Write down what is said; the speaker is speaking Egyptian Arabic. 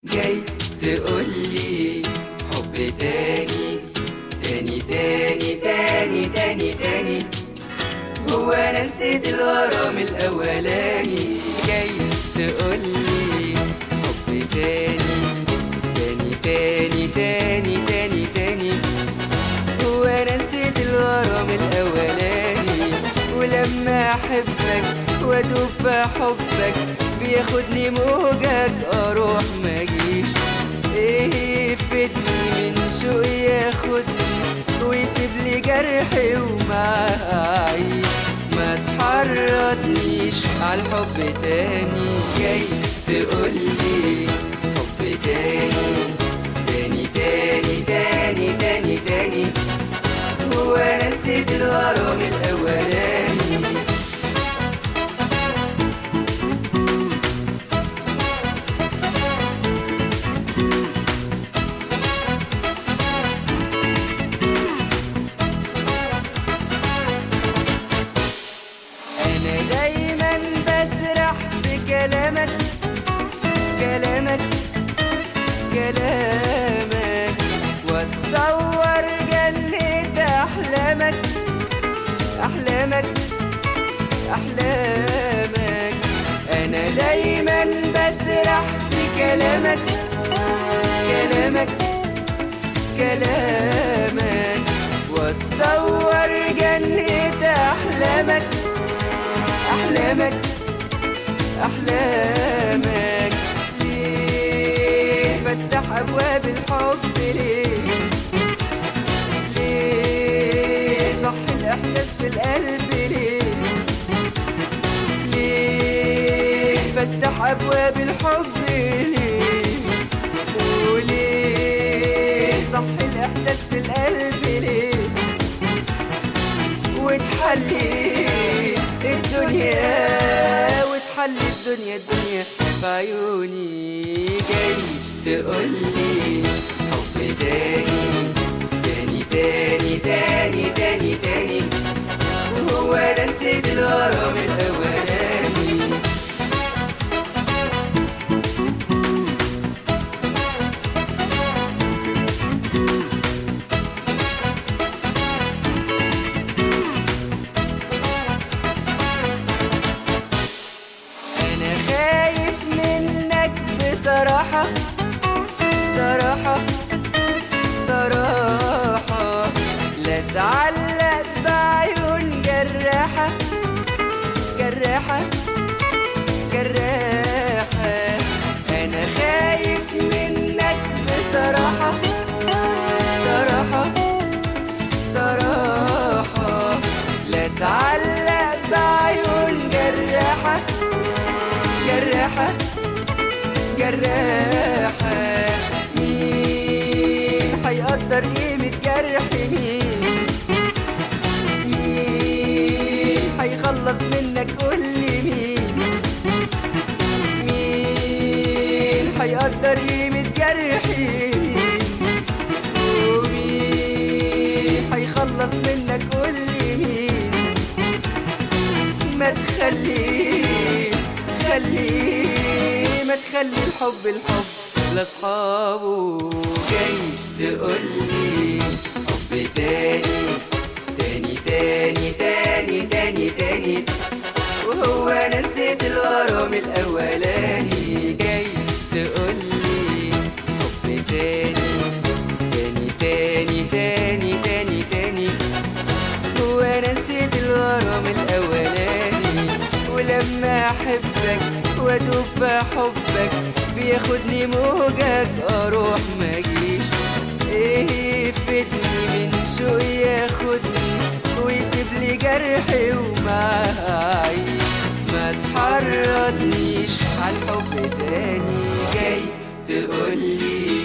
جاي تقولي حب تاني تاني تاني تاني تاني تاني هو انا نسيت الغرام الاولاني جاي تقولي حب تاني تاني تاني تاني تاني تاني هو انا نسيت الغرام الاولاني ولما احبك وادوب في حبك بياخدني موجك اروح ماجيش ايه يفيدني من شوق ياخدني ويسيب لي جرحي ومعاه اعيش ما تحرضنيش على الحب تاني جاي تقولي حب تاني تاني تاني تاني تاني تاني هو انا نسيت الغرام الاولاني انا دايما بسرح في كلامك كلامك كلامك واتصور جنة احلامك احلامك احلامك انا دايما بسرح في كلامك كلامك كلامك واتصور جنة احلامك احلامك احلامك ليه فتح ابواب الحب ليه ليه صح الاحساس في القلب ليه ليه فتح ابواب الحب ليه وليه صح الاحساس في القلب ليه وتحلي الدنيا وتحلي الدنيا الدنيا في عيوني جاي تقولي حب تاني تاني تاني تاني تاني تاني وهو انا نسيت الغرام الاولاني انا خايف منك بصراحة صراحة صراحة لا تعلق بعيون جراحة جراحة جراحة انا خايف منك بصراحة صراحة صراحة لا تعلق بعيون جراحة جراحة جراحة مين هيقدر قيمة جرح مين مين هيخلص منك قول لي مين مين هيقدر قيمة جرحي مين ومين هيخلص منك قول لي مين ما تخليه خليه ما تخلي الحب الحب لاصحابه جاي تقولي حب تاني تاني تاني تاني تاني تاني وهو انا نسيت الغرام الاولاني جاي تقولي حب تاني تاني تاني تاني تاني تاني هو انا نسيت الغرام الاولاني ولما احبك وادوب في حبك بياخدني موجك اروح ماجيش ايه يفيدني من شوق ياخدني ويسيب لي جرحي ومعاه اعيش ما تحرضنيش على الحب تاني جاي تقولي